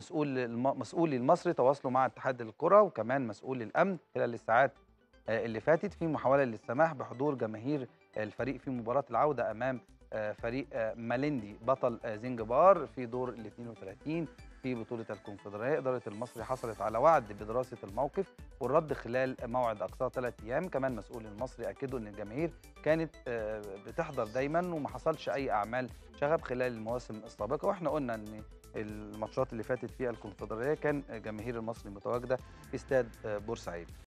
مسؤول الم مسؤولي المصري تواصلوا مع اتحاد الكرة وكمان مسؤول الأمن خلال الساعات آآ اللي فاتت في محاولة للسماح بحضور جماهير الفريق في مباراة العودة أمام آآ فريق آآ ماليندي بطل آآ زنجبار في دور ال32 في بطولة الكونفدرالية، إدارة المصري حصلت على وعد بدراسة الموقف والرد خلال موعد أقصاه 3 أيام، كمان مسؤول المصري أكدوا إن الجماهير كانت آآ بتحضر دايمًا وما حصلش أي أعمال شغب خلال المواسم السابقة، وإحنا قلنا إن الماتشات اللي فاتت في الكونفدرالية كان جماهير المصري متواجدة في استاد بورسعيد.